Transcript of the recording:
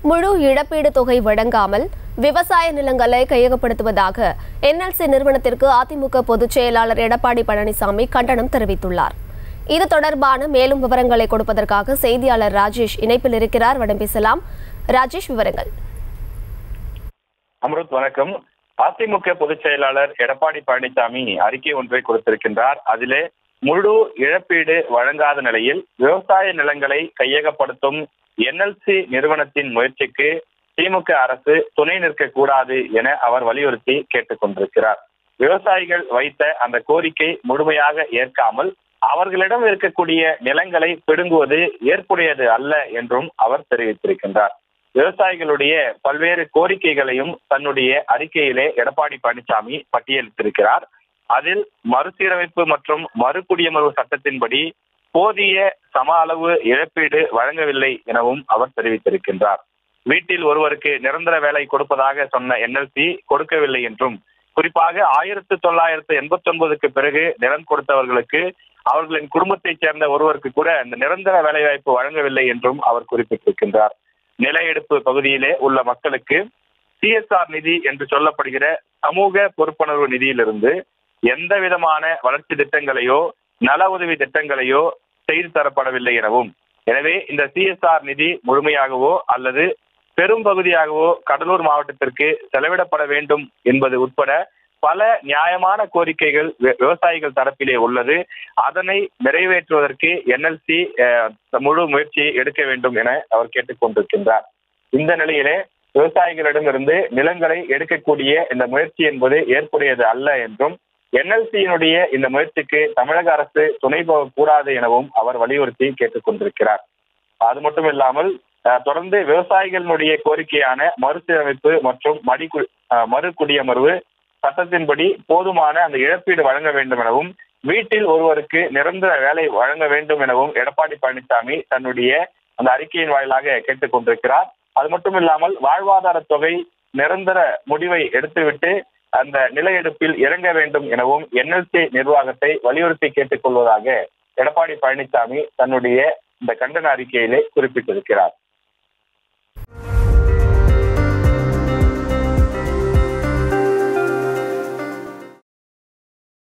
முழு இழப்பீடு தொகை வழங்காமல் விவசாய நிலங்களை கையகப்படுத்துவதாக என்எல்சி நிறுவனத்திற்கு அதிமுக பொதுச் செயலாளர் எடப்பாடி பழனிசாமி கண்டனம் தெரிவித்துள்ளார் இது தொடர்பான மேலும் விவரங்களை கொடுப்பதற்காக செய்தியாளர் ராஜேஷ் இணைப்பில் இருக்கிறார் வடம் பேசலாம் ராஜேஷ் விவரங்கள் அம்ருத் வணக்கம் அதிமுக பொதுச் செயலாளர் எடப்பாடி பழனிசாமி அறிக்கை ஒன்றை கொடுத்திருக்கின்றார் அதிலே முழு இழப்பீடு வழங்காத நிலையில் விவசாய நிலங்களை கையகப்படுத்தும் என்எல்சி நிறுவனத்தின் முயற்சிக்கு திமுக அரசு துணை நிற்க கூடாது என அவர் வலியுறுத்தி கேட்டுக் கொண்டிருக்கிறார் விவசாயிகள் வைத்த அந்த கோரிக்கை முழுமையாக ஏற்காமல் அவர்களிடம் இருக்கக்கூடிய நிலங்களை பிடுங்குவது ஏற்புடையது அல்ல என்றும் அவர் தெரிவித்திருக்கின்றார் விவசாயிகளுடைய பல்வேறு கோரிக்கைகளையும் தன்னுடைய அறிக்கையிலே எடப்பாடி பழனிசாமி பட்டியலிட்டிருக்கிறார் அதில் மறுசீரமைப்பு மற்றும் மறுகுடியமர்வு சட்டத்தின்படி போதிய சம அளவு இழப்பீடு வழங்கவில்லை எனவும் அவர் தெரிவித்திருக்கின்றார் வீட்டில் ஒருவருக்கு நிரந்தர வேலை கொடுப்பதாக சொன்ன என்எல்சி கொடுக்கவில்லை என்றும் குறிப்பாக ஆயிரத்து தொள்ளாயிரத்து எண்பத்தி ஒன்பதுக்கு பிறகு நிலம் கொடுத்தவர்களுக்கு அவர்களின் குடும்பத்தைச் சேர்ந்த ஒருவருக்கு கூட இந்த நிரந்தர வேலைவாய்ப்பு வழங்கவில்லை என்றும் அவர் குறிப்பிட்டிருக்கின்றார் நில எடுப்பு பகுதியிலே உள்ள மக்களுக்கு சிஎஸ்ஆர் நிதி என்று சொல்லப்படுகிற சமூக பொறுப்புணர்வு நிதியிலிருந்து எந்த விதமான வளர்ச்சி திட்டங்களையோ நல உதவி திட்டங்களையோ செய்து தரப்படவில்லை எனவும் எனவே இந்த சிஎஸ்ஆர் நிதி முழுமையாகவோ அல்லது பெரும் பகுதியாகவோ கடலூர் மாவட்டத்திற்கு செலவிடப்பட வேண்டும் என்பது உட்பட பல நியாயமான கோரிக்கைகள் வி- விவசாயிகள் தரப்பிலே உள்ளது அதனை நிறைவேற்றுவதற்கு என்எல்சி முழு முயற்சியை எடுக்க வேண்டும் என அவர் கேட்டுக்கொண்டிருக்கின்றார் இந்த நிலையிலே விவசாயிகளிடமிருந்து நிலங்களை எடுக்கக்கூடிய இந்த முயற்சி என்பது ஏற்புடையது அல்ல என்றும் என்எல்சியினுடைய இந்த முயற்சிக்கு தமிழக அரசு துணை போகக்கூடாது எனவும் அவர் வலியுறுத்தி கேட்டுக்கொண்டிருக்கிறார் அது மட்டும் இல்லாமல் அஹ், தொடர்ந்து விவசாயிகளினுடைய கோரிக்கையான மறுசீரமைப்பு மற்றும் மடி மறு குடியமர்வு சட்டத்தின்படி போதுமான அந்த இழப்பீடு வழங்க வேண்டும் எனவும் வீட்டில் ஒருவருக்கு நிரந்தர வேலை வழங்க வேண்டும் எனவும் எடப்பாடி பழனிசாமி தன்னுடைய அந்த அறிக்கையின் வாயிலாக கேட்டுக் கொண்டிருக்கிறார் அது மட்டும் இல்லாமல் வாழ்வாதார தொகை நிரந்தர முடிவை எடுத்துவிட்டு அந்த நில எடுப்பில் இறங்க வேண்டும் எனவும் என்எல்சி நிர்வாகத்தை வலியுறுத்தி கேட்டுக் கொள்வதாக எடப்பாடி பழனிசாமி தன்னுடைய இந்த கண்டன அறிக்கையிலே குறிப்பிட்டிருக்கிறார்